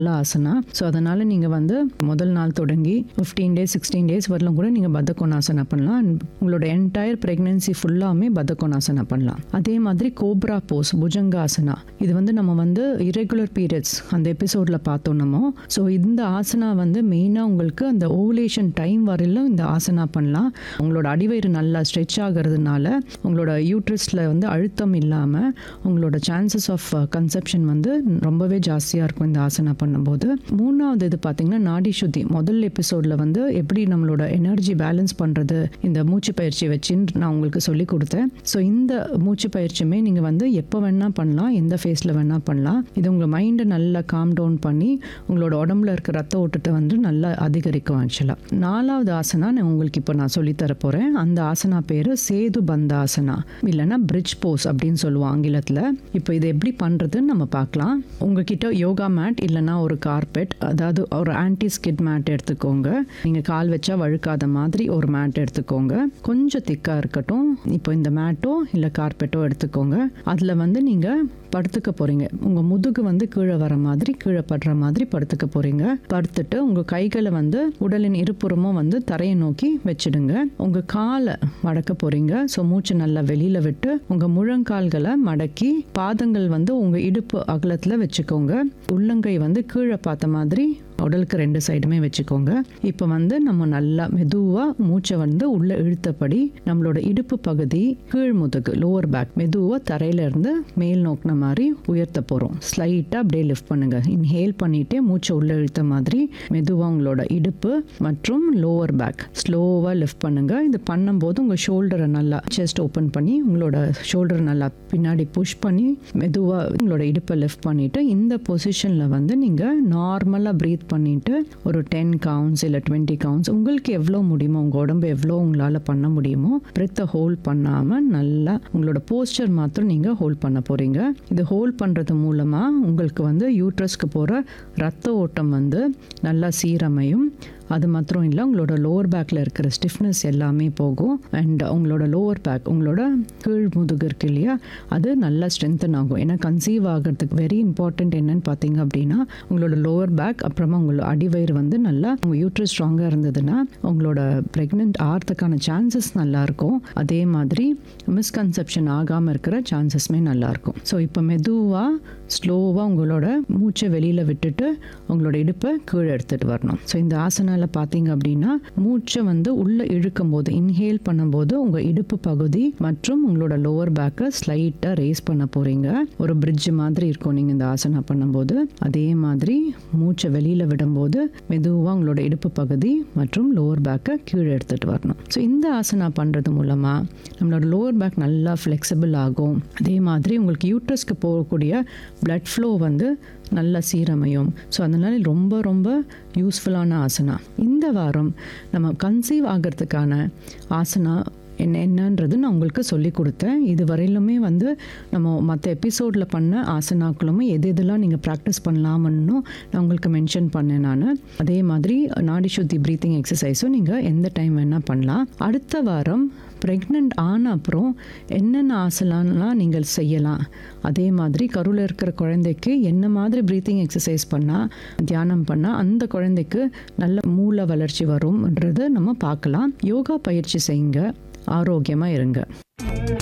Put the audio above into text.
asana so அதனால் நீங்கள் வந்து முதல் நாள் தொடங்கி ஃபிஃப்டீன் டேஸ் சிக்ஸ்டீன் டேஸ் வரலும் கூட நீங்கள் பத்தகோணாசனா பண்ணலாம் And உங்களோட என்டையர் ப்ரெக்னென்சி ஃபுல்லாமே பத்தகோணாசனா பண்ணலாம் அதே மாதிரி கோப்ரா போஸ் புஜங்காசனா இது வந்து நம்ம வந்து இரெகுலர் பீரியட்ஸ் அந்த எபிசோடில் பார்த்தோம் நம்ம ஸோ இந்த ஆசனா வந்து மெயினாக உங்களுக்கு அந்த ஓவுலேஷன் டைம் வரையிலும் இந்த ஆசனா பண்ணலாம் உங்களோட அடிவயிறு நல்லா ஸ்ட்ரெச் ஆகிறதுனால உங்களோட யூட்ரஸில் வந்து அழுத்தம் இல்லாமல் உங்களோட சான்சஸ் ஆஃப் கன்செப்ஷன் வந்து ரொம்பவே ஜாஸ்தியாக இருக்கும் இந்த ஆசனா பண்ணும்போது மூணாவது இது பார்த்தீங்கன்னா நாடி சுத்தி முதல் எபிசோடில் வந்து எப்படி நம்மளோட எனர்ஜி பேலன்ஸ் பண்ணுறது இந்த மூச்சு பயிற்சி வச்சுன்னு நான் உங்களுக்கு சொல்லி கொடுத்தேன் ஸோ இந்த மூச்சு பயிற்சியுமே நீங்கள் வந்து எப்போ வேணால் பண்ணலாம் எந்த ஃபேஸில் வேணால் பண்ணலாம் இது உங்கள் மைண்டை நல்லா காம் டவுன் பண்ணி உங்களோட உடம்புல இருக்க ரத்த ஓட்டத்தை வந்து நல்லா அதிகரிக்கும் ஆக்சுவலாக நாலாவது ஆசனா நான் உங்களுக்கு இப்போ நான் சொல்லித்தர போகிறேன் அந்த ஆசனா பேர் சேது பந்தாசனா இல்லைன்னா பிரிட்ஜ் போஸ் அப்படின்னு சொல்லுவோம் ஆங்கிலத்தில் இப்போ இது எப்படி பண்ணுறதுன்னு நம்ம பார்க்கலாம் உங்ககிட்ட யோகா மேட் இல்லைன்னா ஒரு கார்பெட் அதாவது ஒரு ஆன்டி ஸ்கிட் மேட் எடுத்துக்கோங்க நீங்கள் கால் வச்சா வழுக்காத மாதிரி ஒரு மேட் எடுத்துக்கோங்க கொஞ்சம் திக்காக இருக்கட்டும் இப்போ இந்த மேட்டோ இல்லை கார்பெட்டோ எடுத்துக்கோங்க அதில் வந்து நீங்கள் படுத்துக்க போகிறீங்க உங்கள் முதுகு வந்து கீழே வர மாதிரி கீழே படுற மாதிரி படுத்துக்க போகிறீங்க படுத்துட்டு உங்கள் கைகளை வந்து உடலின் இருபுறமும் வந்து தரையை நோக்கி வச்சிடுங்க உங்கள் காலை மடக்க போகிறீங்க ஸோ மூச்சு நல்லா வெளியில் விட்டு உங்கள் முழங்கால்களை மடக்கி பாதங்கள் வந்து உங்கள் இடுப்பு அகலத்தில் வச்சுக்கோங்க உள்ளங்கை வந்து கீழே பார்த்த மாதிரி உடலுக்கு ரெண்டு சைடுமே வச்சுக்கோங்க இப்போ வந்து நம்ம நல்லா மெதுவாக மூச்சை வந்து உள்ளே இழுத்தபடி நம்மளோட இடுப்பு பகுதி கீழ் முதுகு லோவர் பேக் மெதுவாக தரையில இருந்து மேல் நோக்கின மாதிரி உயர்த்த போகிறோம் ஸ்லைட்டாக அப்படியே லிஃப்ட் பண்ணுங்க இன்ஹேல் பண்ணிட்டே மூச்சை உள்ளே இழுத்த மாதிரி மெதுவாக உங்களோட இடுப்பு மற்றும் லோவர் பேக் ஸ்லோவாக லிஃப்ட் பண்ணுங்க இது பண்ணும்போது உங்கள் ஷோல்டரை நல்லா செஸ்ட் ஓப்பன் பண்ணி உங்களோட ஷோல்டரை நல்லா பின்னாடி புஷ் பண்ணி மெதுவாக உங்களோட இடுப்பை லிஃப்ட் பண்ணிட்டு இந்த பொசிஷனில் வந்து நீங்கள் நார்மலாக ப்ரீத் பண்ணிட்டு ஒரு டென் கவுண்ட்ஸ் இல்லை டுவெண்ட்டி கவுண்ட்ஸ் உங்களுக்கு எவ்வளோ முடியுமோ உங்கள் உடம்பு எவ்வளோ உங்களால் பண்ண முடியுமோ பிரெத்தை ஹோல்ட் பண்ணாமல் நல்லா உங்களோட போஸ்டர் மாத்திரம் நீங்கள் ஹோல்ட் பண்ண போகிறீங்க இது ஹோல்ட் பண்ணுறது மூலமாக உங்களுக்கு வந்து யூட்ரஸ்க்கு போகிற ரத்த ஓட்டம் வந்து நல்லா சீரமையும் அது மாத்திரம் இல்லை உங்களோட லோவர் பேக்கில் இருக்கிற ஸ்டிஃப்னஸ் எல்லாமே போகும் அண்ட் உங்களோட லோவர் பேக் உங்களோட கீழ் முதுகு இருக்கு இல்லையா அது நல்லா ஸ்ட்ரென்தன் ஆகும் ஏன்னா கன்சீவ் ஆகிறதுக்கு வெரி இம்பார்ட்டண்ட் என்னன்னு பார்த்தீங்க அப்படின்னா உங்களோட லோவர் பேக் அப்புறமா உங்களோட அடிவயிறு வந்து நல்லா உங்கள் யூட்ரஸ் ஸ்ட்ராங்காக இருந்ததுன்னா உங்களோட ப்ரெக்னென்ட் ஆகிறதுக்கான சான்சஸ் நல்லாயிருக்கும் அதே மாதிரி மிஸ்கன்செப்ஷன் ஆகாமல் இருக்கிற சான்சஸ்மே நல்லாயிருக்கும் ஸோ இப்போ மெதுவாக ஸ்லோவாக உங்களோட மூச்சை வெளியில் விட்டுட்டு உங்களோட இடுப்பை கீழே எடுத்துகிட்டு வரணும் ஸோ இந்த ஆசனால பார்த்தீங்க அப்படின்னா மூச்சை வந்து உள்ளே இழுக்கும் போது இன்ஹேல் பண்ணும்போது உங்கள் இடுப்பு பகுதி மற்றும் உங்களோட லோவர் பேக்கை ஸ்லைட்டாக ரேஸ் பண்ண போகிறீங்க ஒரு பிரிட்ஜ் மாதிரி இருக்கும் நீங்கள் இந்த ஆசனா பண்ணும்போது அதே மாதிரி மூச்சை வெளியில் விடும்போது மெதுவாக உங்களோட இடுப்பு பகுதி மற்றும் லோவர் பேக்கை கீழே எடுத்துகிட்டு வரணும் ஸோ இந்த ஆசனா பண்ணுறது மூலமாக நம்மளோட லோவர் பேக் நல்லா ஃப்ளெக்சிபிள் ஆகும் அதே மாதிரி உங்களுக்கு யூட்ரஸ்க்கு போகக்கூடிய blood flow வந்து நல்ல சீரமையும் ஸோ அதனால் ரொம்ப ரொம்ப யூஸ்ஃபுல்லான ஆசனா இந்த வாரம் நம்ம கன்சீவ் ஆகிறதுக்கான ஆசனா என்ன என்னன்றது நான் உங்களுக்கு சொல்லி கொடுத்தேன் இது வரையிலுமே வந்து நம்ம மற்ற எபிசோடில் பண்ண ஆசனாக்களுமே எது எதெல்லாம் நீங்கள் ப்ராக்டிஸ் பண்ணலாமன்னு நான் உங்களுக்கு மென்ஷன் பண்ணேன் நான் அதே மாதிரி நாடி சுத்தி ப்ரீத்திங் எக்ஸசைஸும் நீங்கள் எந்த டைம் வேணால் பண்ணலாம் அடுத்த வாரம் ப்ரெக்னென்ட் ஆன அப்புறம் என்னென்ன ஆசனாலாம் நீங்கள் செய்யலாம் அதே மாதிரி கருவில் இருக்கிற குழந்தைக்கு என்ன மாதிரி ப்ரீத்திங் எக்ஸசைஸ் பண்ணால் தியானம் பண்ணால் அந்த குழந்தைக்கு நல்ல மூளை வளர்ச்சி வரும்ன்றது நம்ம பார்க்கலாம் யோகா பயிற்சி செய்யுங்க ஆரோக்கியமாக இருங்க